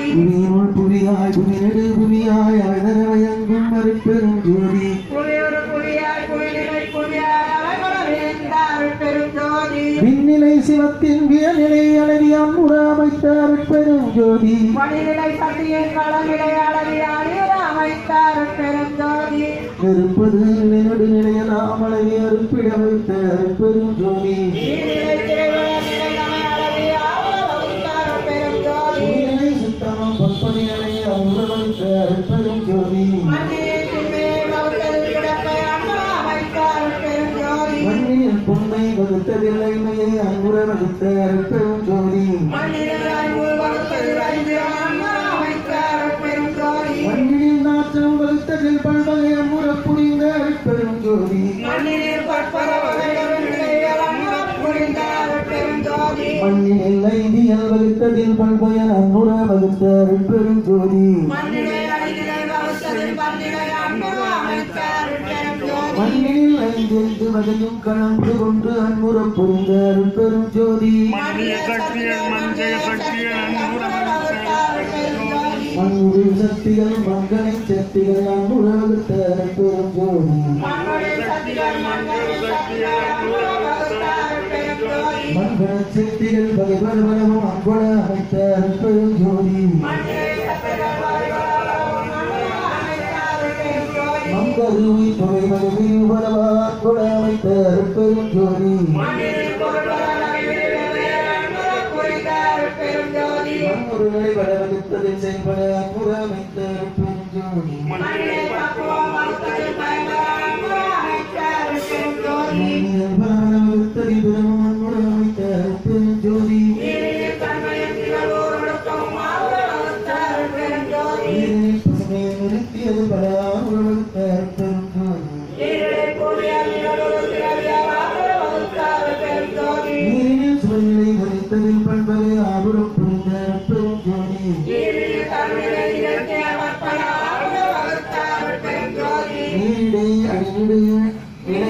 புவியினுள் புவியாய் புவி நெடு புவியாய் அழகரவயங்கும் மறுப்பெரும் ஜோதி புவியொரு புவியாய் புவிநிலை புவியாய் அலைமலர்ந்தார் பெருஞ்சோதி விண்ணிலை சிவத்தின் வியநிலை அளவி அன்புறாமைத்த அருட்பெரும் ஜோதி மணிநிலை சத்தியின் களநிலை அளவி அழிய அமைத்தார் பெருஞ்சோதி நெருப்பது நிலைநடு நிலையலாம் அளவி அருட்பிட வைத்த அருட்பெரும் ஜோதி நீரிலை திரைவளநிலை நமை அளவி ஆவல வகுத்தார் பெருஞ்சோதி புவிநிலை சுத்தமம் பொற்பணிகளை அன்புற வைத்த அருட்பெரும் ஜோதி மண்ணில் திண்மையை வகுத்தது கிடப்பை அண்ணா அமைத்தார் பெருஞ்சோதி மண்ணில் பொன்மை வகுத்ததில்லை மையை அன்புற வைத்த அருட்பெரும் ஜோதி மண்ணில் அறிவு வகுத்தது அறிவு அண்ணா அமைத்தார் பெருஞ்சோதி மண்ணில் நாற்றம் வகுத்ததில் பல்வகை அன்புற புரிந்த அருட்பெரும் ஜோதி மண்ணில் பற்பல வகைகள் நிலைகள் அண்ணா புரிந்தார் பெருஞ்சோதி மண்ணில் ஐந்தியல் வகுத்ததில் பல்பயன் அன்புற வகுத்த அருட்பெரும் ஜோதி மண்ணிலே அடிநிலை வகுத்ததில் பன்னிலை அண்ணா அமைத்தார் பெருஞ்சோதி மண்ணில் ஐந்தெழுத்து வகையும் கலந்து கொண்டு அன்புற புரிந்த அருட்பெரும் ஜோதி மன்னிய சக்திகள் மஞ்சய சக்திகள் அன்புடன் பெருஞ்சோதி மண்ணுடைய சக்திகள் மங்கனை சக்திகள் அன்புற வகுத்த அருட்பெரும் ஜோதி மண்ணுடைய சக்திகள் மண்ணில் சக்திகள் அண்ணா வகுத்தார் பெருஞ்சோதி மங்கள சக்திகள் பகைபரவரவும் அன்புட அமைத்த அருட்பெரும் ஜோதி மண்ணிலே சக்திகள் வழிபடவும் அண்ணா அமைத்தார் பெருஞ்சோதி மங்கருவி தொகை மகிழ்வு பரவா அன்புட அமைத்த அருட்பெரும் ஜோதி மண்ணில் பொருள்வள விளைவே அன்புற புரிந்தார் பெருஞ்சோதி மண்முருகளை வளவகுத்ததில் செயல்பட அன்புட அமைத்த அருட்பெரும் ஜோதி மண்ணிலே பக்குவம் வகுத்ததில் பயன்பட அன்புற அமைத்தார் பெருஞ்சோதி மண்ணில் பலவளவகுத்ததில் பெரும் அன்புட அமைத்த அருட்பெரும் ஜோதி நீரில் தன்மையும் திகழோர் ஒழுக்கமும் ஆவுற வகுத்தார் பெருஞ்சோதி நீரில் பசுமையை நிறுத்தியது பல அன்புட வகுத்த அருட்பெரும் ஜோதி நீரிலே கூடிய நிகழோர் திரவியால் ஆவுற வகுத்தார் பெருஞ்சோதி நீரில் சுவர்களை வலித்ததில் பண்பலை ஆபுரம் புரிந்த அருட்பெரும் ஜோதி நீரில் தன்மையை நிகழ்த்திய மற்பல ஆவுற வகுத்தார் பெருஞ்சோதி நீரிடை அடிநடு நிலை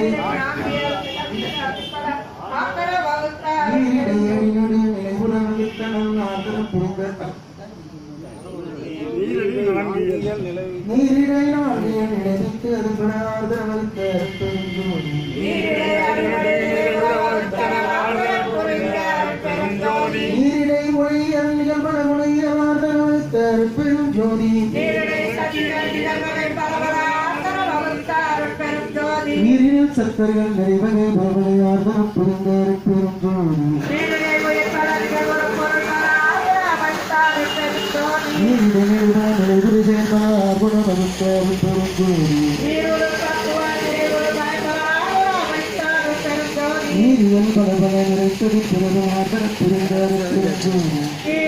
ஆக்கர வகுத்தார் நீரிடை அடிநடு நிலைபுற வகுத்தனம் ஆதரம் புரிந்த நீரடி நான்கியல் நீரிடை நாடிய நிலைத்து அது பட ஆதரம் வகுத்த அருட்பெரும் ஜோதி நீரிலே அடிநடு நிகழ்வுற வகுத்தனர் ஆவுற புரிந்தார் பெருஞ்சோதி நீரிடை மொழி நிகழ்பட மொழிய ஆதரம் வகுத்த அருட்பெரும் ஜோதி நீரிலே சக்திகள் நிகழ்வுகளை பரவல ஆக்கர வகுத்தார் பெருஞ்சோதி நீரில் சத்தர்கள் நிறைவகை பரவலை ஆதரம் புரிந்த அருட்பெரும் ஜோதி நீரிலே உயிர் பல நிகழ்வுறு பொருள்கள ஆவுற அமைத்தார் பெருஞ்சோதி நீரிடை நிலைபுரி சேர்ந்த ஆகுண வகுத்த அருட்பெரும் ஜோதி நீருறு தத்துவ நீருறு பயன்பட ஆவுற அமைத்தார் பெருஞ்சோதி நீரியல் பலபல நிறைத்தது பிறகு ஆதரம் புரிந்த அருட்பெரும் ஜோதி